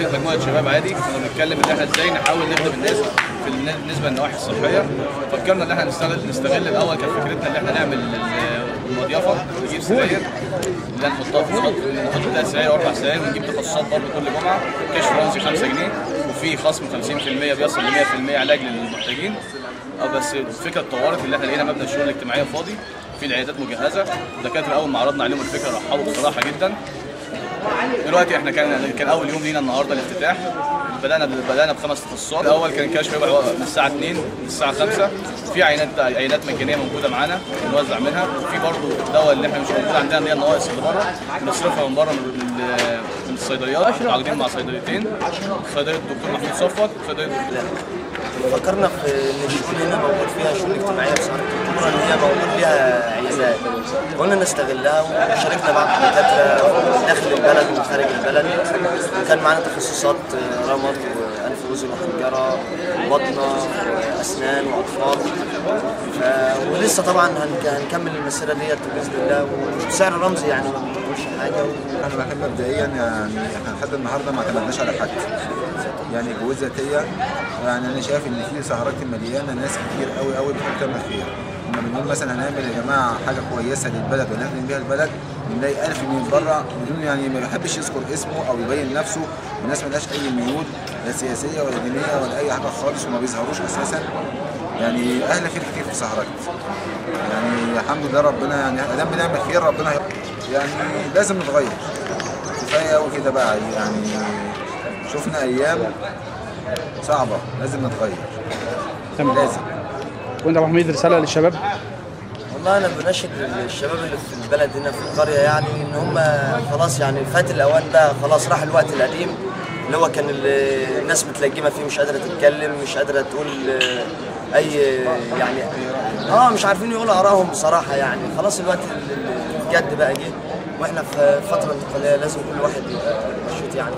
لجنه مجموعه شباب عادي كنا بنتكلم ان احنا ازاي نحاول نخدم الناس في الن- بالنسبه للنواحي الصحيه فكرنا ان احنا نستغل نستغل الاول كان فكرتنا ان احنا نعمل ال- مضيافه نجيب سراير اللي نحطها في نحط نحط فيها سراير اربع سراير ونجيب تخصصات برضه كل جمعه كشف رمزي 5 جنيه وفي خصم 50% بيصل ل 100% علاج للمحتاجين اه بس الفكره اتطورت اللي احنا لقينا مبنى الشؤون الاجتماعيه فاضي في العيادات مجهزه الدكاتره اول ما عرضنا عليهم الفكره رحبوا بصراحه جدا دلوقتي احنا كان كان اول يوم لينا النهارده الافتتاح بدانا بدانا بخمس تخصصات الاول كان الكشف يبقى من الساعه 2 للساعه 5 في عينات عينات مجانيه موجوده معانا بنوزع منها وفي برضه الدواء اللي احنا مش موجود عندنا اللي هي النواقص اللي بره بنصرفها من بره من ال- من الصيدليات متعاقدين مع صيدليتين صيدليه الدكتور محمود صفوت وصيدليه الدكتور فكرنا في ان الشؤون هنا موجود فيها شؤون اجتماعيه بصراحه الدكتوره ان هي موجود فيها عيادات قلنا نستغلها وشاركنا مع الدكاتره داخل البلد وخارج البلد وكان معانا تخصصات رمد وانف واذن وحنجره وبطنه واسنان واطفال ف... ولسه طبعا هنك- هنكمل المسيره ديت باذن الله وسعر رمزي يعني ما بنقولش حاجه احنا بحب مبدئيا يعني احنا لحد النهارده ما اعتمدناش على حد يعني جهود ذاتيه يعني انا شايف ان في سهرات مليانه ناس كتير قوي قوي بتحب تعمل خير لما بنقول مثلا هنعمل يا جماعه حاجه كويسه للبلد ونخدم بيها البلد بنلاقي ألف من بره بدون يعني ما بيحبش يذكر اسمه او يبين نفسه والناس ملهاش اي ميول لا سياسيه ولا دينيه ولا اي حاجه خالص وما بيظهروش اساسا يعني اهل خير كتير في سهرات يعني الحمد لله ربنا يعني ادام بنعمل خير ربنا هي- يعني لازم نتغير كفايه قوي كده بقى يعني شفنا ايام صعبه لازم نتغير تمام لازم وانت يا ابو حميد رساله للشباب والله انا بناشد الشباب اللي في البلد هنا في القريه يعني ان هم خلاص يعني فات الاوان ده خلاص راح الوقت القديم اللي هو كان ال- الناس متلجمه فيه مش قادره تتكلم مش قادره تقول آه، اي يعني اه مش عارفين يقولوا ارائهم بصراحه يعني خلاص الوقت ال- ال- الجد بقى جه واحنا في فتره انتقاليه لازم كل واحد يبقى نشيط يعني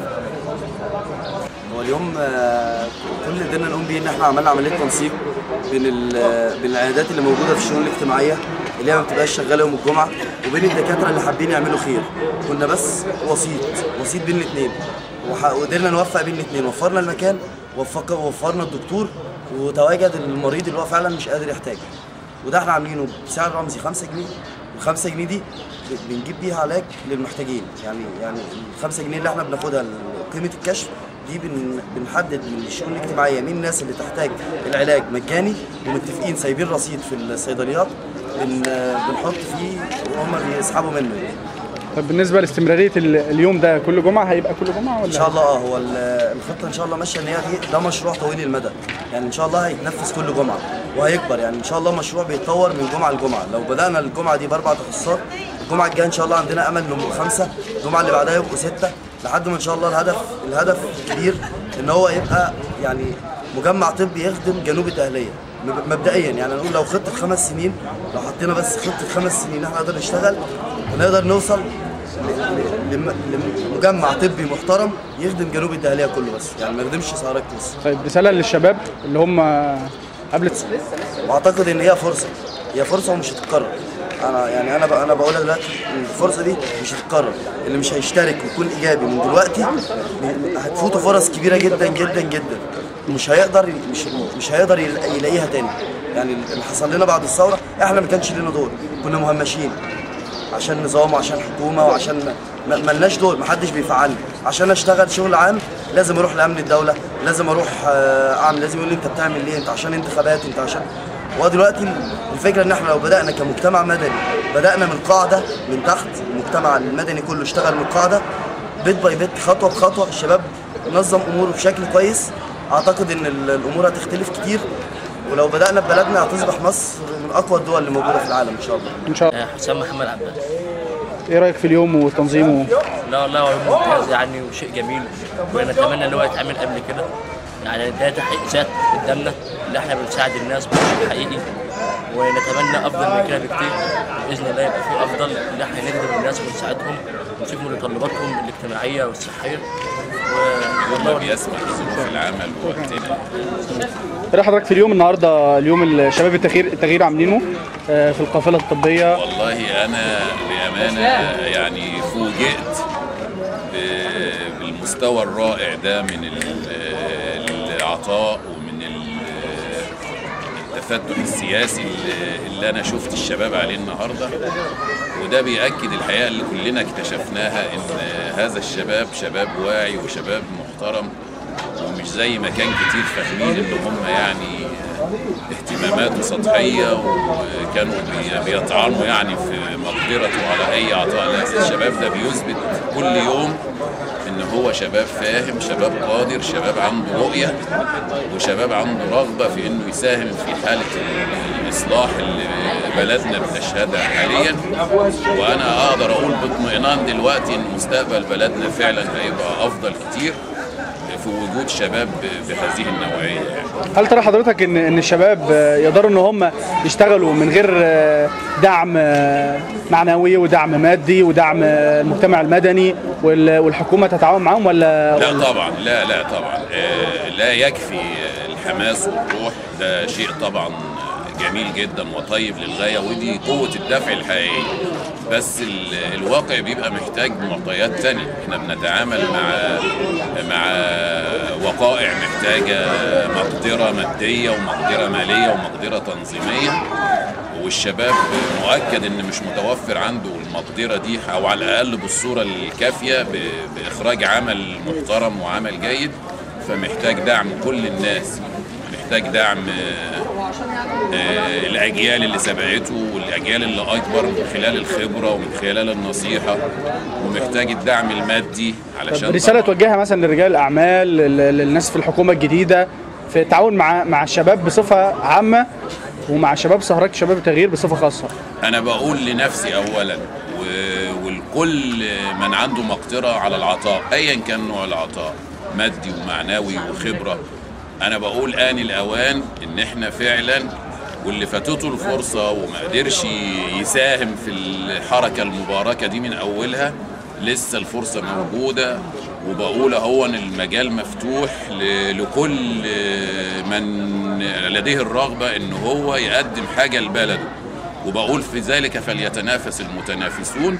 هو اليوم آه، كل اللي قدرنا نقوم بيه ان احنا عملنا عمليه تنسيق بين ال- بين العيادات اللي موجوده في الشؤون الاجتماعيه اللي هي ما بتبقاش شغاله يوم الجمعه وبين الدكاتره اللي حابين يعملوا خير كنا بس وسيط وسيط بين الاثنين وقدرنا نوفق بين الاثنين وفرنا المكان وفق وفرنا الدكتور وتواجد المريض اللي هو فعلا مش قادر يحتاجه وده احنا عاملينه بسعر رمزي 5 جنيه وال 5 جنيه دي ب- بنجيب بيها علاج للمحتاجين يعني يعني ال 5 جنيه اللي احنا بناخدها قيمه الكشف دي بن بنحدد من الشؤون الاجتماعيه مين الناس اللي تحتاج العلاج مجاني ومتفقين سايبين رصيد في الصيدليات بن بنحط فيه وهم بيسحبوا منه يعني. طب بالنسبه لاستمراريه ال- اليوم ده كل جمعه هيبقى كل جمعه ولا ان شاء الله اه هو ال- الخطه ان شاء الله ماشيه ان هي دي ده مشروع طويل المدى يعني ان شاء الله هيتنفذ كل جمعه وهيكبر يعني ان شاء الله مشروع بيتطور من جمعه لجمعه لو بدانا الجمعه دي باربع تخصصات الجمعه الجايه ان شاء الله عندنا امل انهم يبقوا خمسه الجمعه اللي بعدها يبقوا سته لحد ما ان شاء الله الهدف الهدف الكبير ان هو يبقى يعني مجمع طبي يخدم جنوب الدهليه مب- مبدئيا يعني نقول لو خطه خمس سنين لو حطينا بس خطه خمس سنين احنا نقدر نشتغل ونقدر نوصل لم- لمجمع طبي محترم يخدم جنوب الدهليه كله بس يعني ما يخدمش سهرات بس طيب رساله للشباب اللي هم قبل واعتقد ان هي فرصه هي فرصه ومش هتتكرر انا يعني انا ب- انا بقولها دلوقتي إن الفرصه دي مش هتتكرر اللي مش هيشترك ويكون ايجابي من دلوقتي م- هتفوته فرص كبيره جدا جدا جدا مش هيقدر مش مش هيقدر يلا- يلاقيها تاني يعني اللي حصل لنا بعد الثوره احنا ما كانش لنا دور كنا مهمشين عشان نظام وعشان حكومه وعشان ما- ملناش دور محدش بيفعلني عشان اشتغل شغل عام لازم اروح لامن الدوله لازم اروح آه، اعمل لازم يقول لي انت بتعمل ليه انت عشان انتخابات انت عشان هو دلوقتي الفكره ان احنا لو بدانا كمجتمع مدني بدانا من قاعده من تحت المجتمع المدني كله اشتغل من قاعده بيت باي بيت خطوه بخطوه الشباب نظم اموره بشكل كويس اعتقد ان ال- الامور هتختلف كتير ولو بدانا ببلدنا هتصبح مصر من اقوى الدول اللي موجوده في العالم ان شاء الله ان شاء الله حسام محمد عباس ايه رايك في اليوم وتنظيمه لا والله هو ممتاز يعني وشيء جميل ونتمنى ان هو يتعمل قبل كده يعني ده تحقيق ذات قدامنا اللي احنا بنساعد الناس بشيء حقيقي ونتمنى افضل من كده بكتير باذن الله يبقى في افضل اللي احنا نخدم الناس ونساعدهم ونشوف متطلباتهم الاجتماعيه والصحيه و- والله بيسمح ظروف العمل ووقتنا ايه رأي حضرتك في اليوم النهارده اليوم الشباب التغيير التغيير عاملينه آه، في القافله الطبيه والله انا بامانه يعني فوجئت ب- بالمساعدة المستوى الرائع ده من ال- العطاء ومن ال- التفتح السياسي اللي- اللي انا شفت الشباب عليه النهارده وده بيأكد الحقيقه اللي كلنا اكتشفناها ان هذا الشباب شباب واعي وشباب محترم ومش زي ما كان كتير فاهمين ان هم يعني اهتماماته سطحيه وكانوا بي- بيطعنوا يعني في مقدرته على اي عطاء لا الشباب ده بيثبت كل يوم ان هو شباب فاهم شباب قادر شباب عنده رؤيه وشباب عنده رغبه في انه يساهم في حاله ال- الاصلاح اللي بلدنا بتشهدها حاليا وانا اقدر اقول باطمئنان دلوقتي ان مستقبل بلدنا فعلا هيبقى افضل كتير في وجود شباب ب- بهذه النوعيه يعني. هل ترى حضرتك ان ان الشباب آه، يقدروا ان هم يشتغلوا من غير آه، دعم آه، معنوي ودعم مادي ودعم آه، المجتمع المدني وال- والحكومه تتعاون معاهم ولا لا طبعا لا لا طبعا آه، لا يكفي الحماس والروح ده شيء طبعا جميل جدا وطيب للغايه ودي قوه الدفع الحقيقيه بس ال- الواقع بيبقى محتاج معطيات تانية احنا بنتعامل مع مع وقائع محتاجه مقدره ماديه ومقدره ماليه ومقدره تنظيميه والشباب مؤكد ان مش متوفر عنده المقدره دي او على الاقل بالصوره الكافيه ب- باخراج عمل محترم وعمل جيد فمحتاج دعم كل الناس محتاج دعم آه، آه، الاجيال اللي سبقته والاجيال اللي اكبر من خلال الخبره ومن خلال النصيحه ومحتاج الدعم المادي علشان طب رساله طبعاً- توجهها مثلا لرجال الاعمال لل- للناس في الحكومه الجديده في التعاون مع مع الشباب بصفه عامه ومع شباب سهرات شباب التغيير بصفه خاصه انا بقول لنفسي اولا و- والكل من عنده مقدره على العطاء ايا كان نوع العطاء مادي ومعنوي وخبره انا بقول ان الاوان ان احنا فعلا واللي فاتته الفرصه وما قدرش يساهم في الحركه المباركه دي من اولها لسه الفرصه موجوده وبقول اهو ان المجال مفتوح ل- لكل من لديه الرغبه ان هو يقدم حاجه لبلده وبقول في ذلك فليتنافس المتنافسون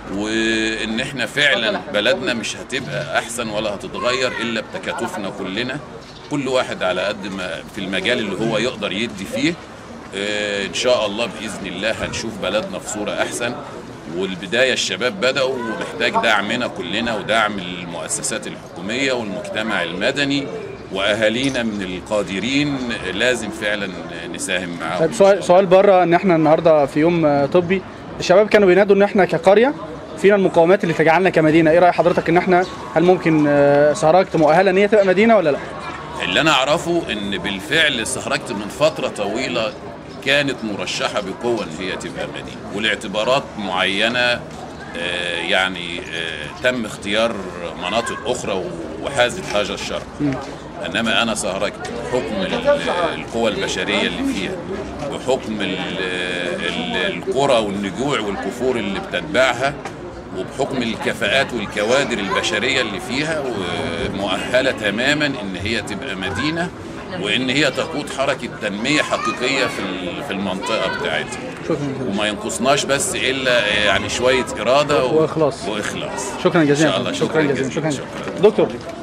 وان احنا فعلا بلدنا مش هتبقى احسن ولا هتتغير الا بتكاتفنا كلنا كل واحد على قد ما في المجال اللي هو يقدر يدي فيه آه، ان شاء الله باذن الله هنشوف بلدنا في صوره احسن والبدايه الشباب بداوا ومحتاج دعمنا كلنا ودعم المؤسسات الحكوميه والمجتمع المدني واهالينا من القادرين لازم فعلا نساهم معاهم طيب سؤال سؤال بره ان احنا النهارده في يوم آه، طبي الشباب كانوا بينادوا ان احنا كقريه فينا المقومات اللي تجعلنا كمدينه ايه راي حضرتك ان احنا هل ممكن آه، سهرات مؤهله ان هي تبقى مدينه ولا لا اللي انا اعرفه ان بالفعل سهرجت من فتره طويله كانت مرشحه بقوه ان هي تبقى مدينه ولاعتبارات معينه آه، يعني آه، تم اختيار مناطق اخرى وحازت هذا الشرق انما انا سهرجت بحكم ال- القوى البشريه اللي فيها بحكم ال- ال- القرى والنجوع والكفور اللي بتتبعها وبحكم الكفاءات والكوادر البشريه اللي فيها ومؤهله تماما ان هي تبقى مدينه وان هي تقود حركه تنميه حقيقيه في ال- في المنطقه بتاعتها وما ينقصناش بس الا يعني شويه اراده و- وإخلاص. واخلاص شكرا جزيلا ان شاء الله شكرا جزيلا شكرا شكرا دكتور